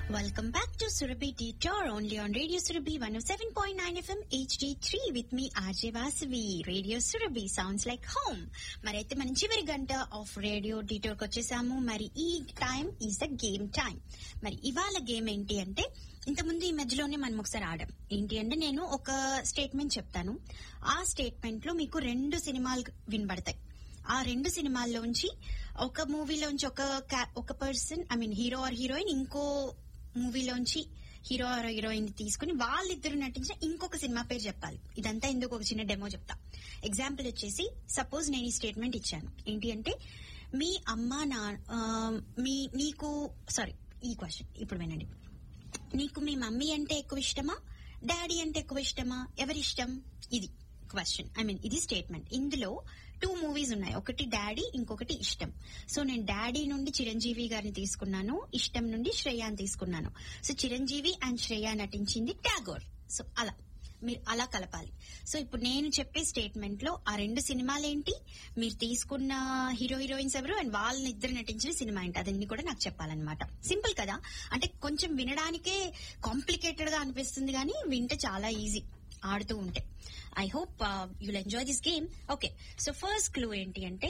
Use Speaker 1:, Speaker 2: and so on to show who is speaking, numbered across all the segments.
Speaker 1: Welcome back to Surabhi Detour only on Radio Surabhi 107.9 FM HD3 with me RJ Vasavi. Radio Surabhi sounds like home. మరి అయితే మనం చివరి గంట of radio detour కి వచ్చేసాము మరి ఈ time is the game time మరి ఇవాళ గేమ్ ఏంటి అంటే ఇంతకుముందు ఈ మధ్యలోనే మనం ఒకసారి ఆడాం ఏంటి అంటే నేను ఒక స్టేట్మెంట్ చెప్తాను ఆ స్టేట్మెంట్ లో మీకు రెండు సినిమాలు వినబడతాయి ఆ రెండు సినిమాల్లోంచి ఒక మూవీలోంచి ఒక ca- ఒక person I mean hero or heroine ఇంకో మూవీలోంచి హీరో ఆర్ హీరోయిన్ తీసుకుని వాళ్ళిద్దరు నటించిన ఇంకొక సినిమా పేరు చెప్పాలి ఇదంతా ఎందుకు ఒక చిన్న డెమో చెప్తా ఎగ్జాంపుల్ వచ్చేసి సపోజ్ నేను ఈ స్టేట్మెంట్ ఇచ్చాను ఏంటి అంటే మీ అమ్మ నా ఆ, మీ నీకు సారీ ఈ క్వశ్చన్ ఇప్పుడు వినండి నీకు మీ మమ్మీ అంటే ఎక్కువ ఇష్టమా డాడీ అంటే ఎక్కువ ఇష్టమా ఎవరిష్టం ఇది క్వశ్చన్ ఐ మీన్ ఇది స్టేట్మెంట్ ఇందులో టూ మూవీస్ ఉన్నాయి ఒకటి డాడీ ఇంకొకటి ఇష్టం సో నేను డాడీ నుండి చిరంజీవి గారిని తీసుకున్నాను ఇష్టం నుండి శ్రేయాని తీసుకున్నాను సో చిరంజీవి అండ్ శ్రేయ నటించింది ట్యాగోర్ సో అలా మీరు అలా కలపాలి సో ఇప్పుడు నేను చెప్పే స్టేట్మెంట్ లో ఆ రెండు సినిమాలు ఏంటి మీరు తీసుకున్న హీరో హీరోయిన్స్ ఎవరు అండ్ వాళ్ళని ఇద్దరు నటించిన సినిమా ఏంటి అదన్నీ కూడా నాకు చెప్పాలన్నమాట సింపుల్ కదా అంటే కొంచెం వినడానికే కాంప్లికేటెడ్ గా అనిపిస్తుంది కానీ వింటే చాలా ఈజీ ఆడుతూ ఉంటే I hope you'll enjoy this game okay so first clue ఏంటి అంటే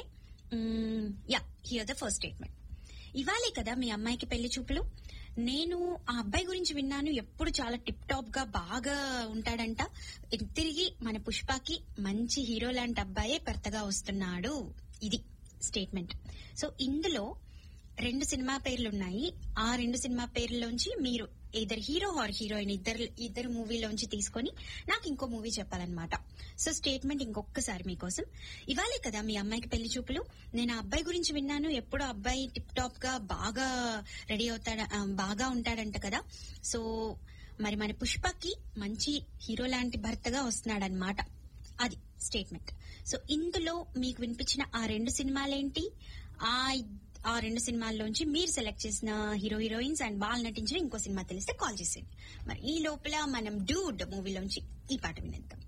Speaker 1: ya here the first statement ఇవాళే కదా మీ అమ్మాయికి పెళ్లి చూపులు నేను ఆ అబ్బాయి గురించి విన్నాను ఎప్పుడు చాలా టిప్ టాప్ గా బాగా ఉంటాడంట తిరిగి మన పుష్పకి మంచి హీరో లాంటి అబ్బాయే భర్తగా వస్తున్నాడు ఇది స్టేట్మెంట్ సో ఇందులో రెండు సినిమా పేర్లు ఉన్నాయి ఆ రెండు సినిమా పేర్లలోంచి మీరు ఇద్దరు హీరో ఆర్ హీరోయిన్ ఇద్దరు ఇద్దరు మూవీలోంచి తీసుకొని నాకు ఇంకో మూవీ చెప్పాలన్నమాట సో స్టేట్మెంట్ ఇంకొకసారి మీకోసం ఇవాళే కదా మీ అమ్మాయికి పెళ్లి చూపులు నేను ఆ అబ్బాయి గురించి విన్నాను ఎప్పుడు ఆ అబ్బాయి టిప్ టాప్ గా బాగా రెడీ అవుతాడ ఆ, బాగా ఉంటాడంట కదా సో మరి మన పుష్పకి మంచి హీరో లాంటి భర్తగా వస్తున్నాడనమాట అది స్టేట్మెంట్ సో ఇందులో మీకు వినిపించిన ఆ రెండు సినిమాలేంటి ఆ ఆ రెండు సినిమాల్లోంచి మీరు సెలెక్ట్ చేసిన హీరో హీరోయిన్స్ అండ్ వాళ్ళు నటించిన ఇంకో సినిమా తెలిస్తే కాల్ చేసేయండి మరి ఈ లోపల మనం డూడ్ మూవీలోంచి ఈ పాట వినేద్దాం